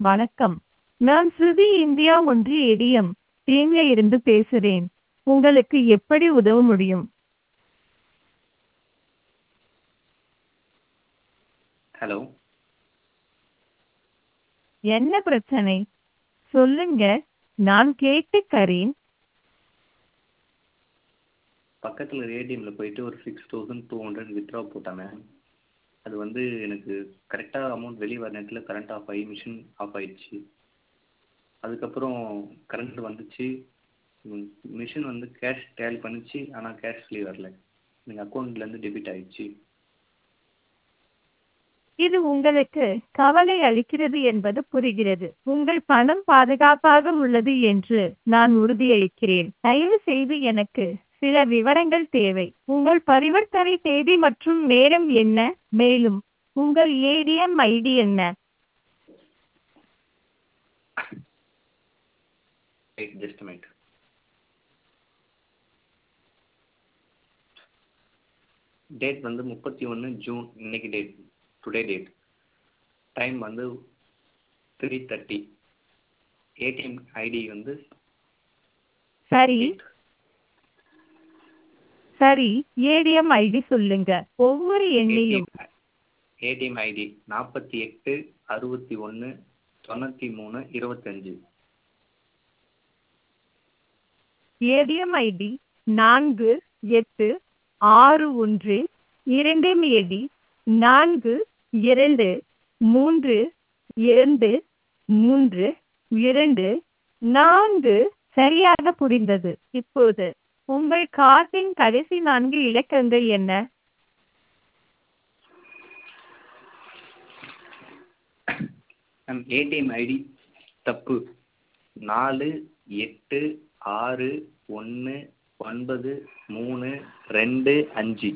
வணக்கம் நான் ஸ்ருதி இந்தியா ஒன்று ஏடிஎம் டீம்ல இருந்து பேசுறேன் உங்களுக்கு எப்படி உதவ முடியும் ஹலோ என்ன பிரச்சனை சொல்லுங்க நான் கேட்டுக்கறேன் பக்கத்தில் ஏடிஎம்மில் போயிட்டு ஒரு six thousand two hundred withdraw போட்டாங்க அது வந்து எனக்கு கரெக்டாக அமௌண்ட் வெளியே வர நேரத்தில் கரண்ட் ஆஃப் ஆகி மிஷின் ஆஃப் ஆயிடுச்சு அதுக்கப்புறம் கரண்ட் வந்துச்சு மிஷின் வந்து கேஷ் டேலி பண்ணுச்சு ஆனால் கேஷ் வெளியே வரல எங்கள் அக்கௌண்ட்லேருந்து டெபிட் ஆயிடுச்சு இது உங்களுக்கு கவலை அளிக்கிறது என்பது புரிகிறது உங்கள் பணம் பாதுகாப்பாக உள்ளது என்று நான் உறுதியளிக்கிறேன் தயவு செய்து எனக்கு சில விவரங்கள் தேவை உங்கள் பரிவர்த்தனை தேதி மற்றும் நேரம் என்ன மேலும் உங்கள் ஏடிஎம் ஐடி என்ன ரைட் ஜஸ்ட் மினிட் டேட் வந்து முப்பத்தி ஒன்று ஜூன் இன்னைக்கு டேட் டுடே டேட் டைம் வந்து த்ரீ தேர்ட்டி ஏடிஎம் ஐடி வந்து சரி சரி ஏடிஎம் ஐடி சொல்லுங்க ஒவ்வொரு எண்ணையும் ஏடிஎம் ஐடி நாற்பத்தி எட்டு அறுபத்தி ஒன்று தொண்ணூற்றி மூணு இருபத்தஞ்சு ஏடிஎம் ஐடி நான்கு எட்டு ஆறு ஒன்று இரண்டு ஏடி நான்கு இரண்டு மூன்று இரண்டு மூன்று இரண்டு நான்கு சரியாக புரிந்தது இப்போது உங்கள் கார்டின் கடைசி நான்கு இலக்கங்கள் என்ன மேம் ஏடிஎம் ஐடி தப்பு நாலு எட்டு ஆறு ஒன்று ஒன்பது மூணு ரெண்டு அஞ்சு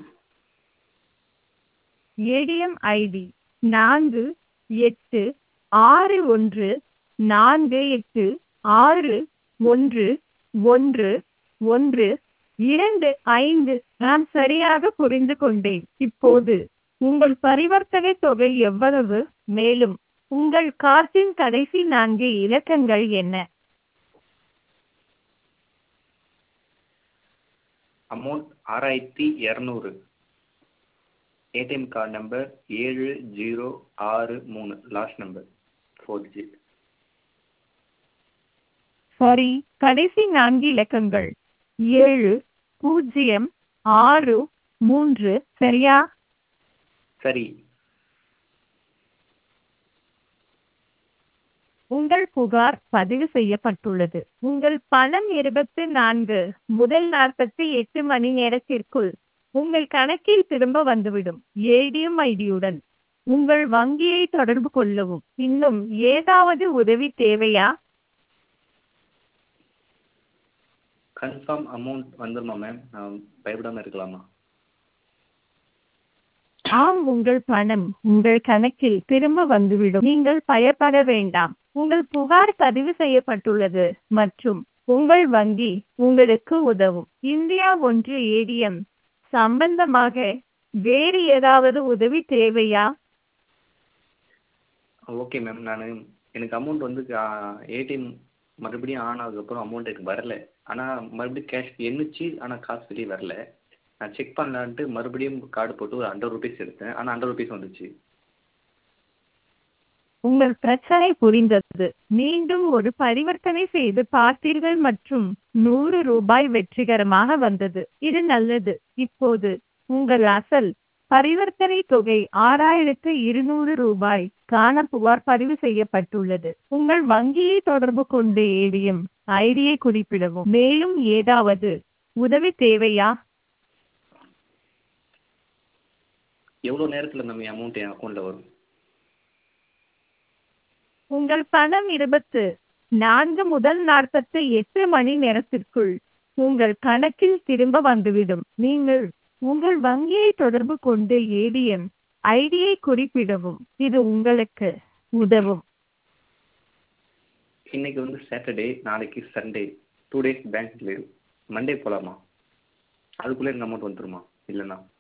ஏடிஎம் ஐடி நான்கு எட்டு ஆறு ஒன்று நான்கு எட்டு ஆறு ஒன்று ஒன்று ஒன்று இரண்டு ஐந்து நான் சரியாக புரிந்து கொண்டேன் இப்போது உங்கள் பரிவர்த்தனை தொகை எவ்வளவு மேலும் உங்கள் கார்டின் கடைசி நான்கு இலக்கங்கள் என்ன அமௌண்ட் ஆறாயிரத்தி இரநூறு ஏடிஎம் கார்டு நம்பர் ஏழு ஜீரோ ஆறு மூணு லாஸ்ட் நம்பர் ஃபோர் டிஜிட் சரி கடைசி நான்கு இலக்கங்கள் ஏழு பூஜ்ஜியம் ஆறு மூன்று சரியா சரி உங்கள் புகார் பதிவு செய்யப்பட்டுள்ளது உங்கள் பணம் இருபத்தி நான்கு முதல் நாற்பத்தி எட்டு மணி நேரத்திற்குள் உங்கள் கணக்கில் திரும்ப வந்துவிடும் ஏடிஎம் ஐடியுடன் உங்கள் வங்கியை தொடர்பு கொள்ளவும் இன்னும் ஏதாவது உதவி தேவையா கன்ஃபார்ம் அமௌண்ட் வந்துருமா மேம் நான் பயப்படாமல் இருக்கலாமா ஆம் உங்கள் பணம் உங்கள் கணக்கில் திரும்ப வந்துவிடும் நீங்கள் பயப்பட வேண்டாம் உங்கள் புகார் பதிவு செய்யப்பட்டுள்ளது மற்றும் உங்கள் வங்கி உங்களுக்கு உதவும் இந்தியா ஒன்று ஏடிஎம் சம்பந்தமாக வேறு ஏதாவது உதவி தேவையா ஓகே மேம் நான் எனக்கு அமௌண்ட் வந்து ஏடிஎம் மறுபடியும் ஆன் ஆனதுக்கப்புறம் அமௌண்ட் எனக்கு வரல ஆனால் மறுபடியும் கேஷ் எண்ணிச்சு ஆனால் காசு வெளியே வரல நான் செக் பண்ணலான்ட்டு மறுபடியும் கார்டு போட்டு ஒரு ஹண்ட்ரட் ருபீஸ் எடுத்தேன் ஆனால் ஹண்ட்ரட் ருபீஸ் வந்துச்சு உங்கள் பிரச்சனை புரிந்தது மீண்டும் ஒரு பரிவர்த்தனை செய்து பார்த்தீர்கள் மற்றும் நூறு ரூபாய் வெற்றிகரமாக வந்தது இது நல்லது இப்போது உங்கள் அசல் பரிவர்த்தனை தொகை ஆறாயிரத்து இருநூறு ரூபாய் காண புகார் பதிவு செய்யப்பட்டுள்ளது உங்கள் வங்கியை தொடர்பு கொண்டு ஏடிஎம் ஐடியை குறிப்பிடவும் மேலும் ஏதாவது உதவி தேவையா எவ்வளோ நேரத்தில் நம்ம அமௌண்ட் என் அக்கௌண்ட்டில் வரும் உங்கள் பணம் இருபத்து நான்கு முதல் நாற்பத்தி எட்டு மணி நேரத்திற்குள் உங்கள் கணக்கில் திரும்ப வந்துவிடும் நீங்கள் உங்கள் வங்கியை தொடர்பு கொண்டு ஏடிஎம் ஐடியை குறிப்பிடவும் இது உங்களுக்கு உதவும் இன்னைக்கு வந்து சாட்டர்டே நாளைக்கு Sunday two days bank leave Monday போகலாமா அதுக்குள்ளே எனக்கு அமௌண்ட் வந்துருமா இல்லைண்ணா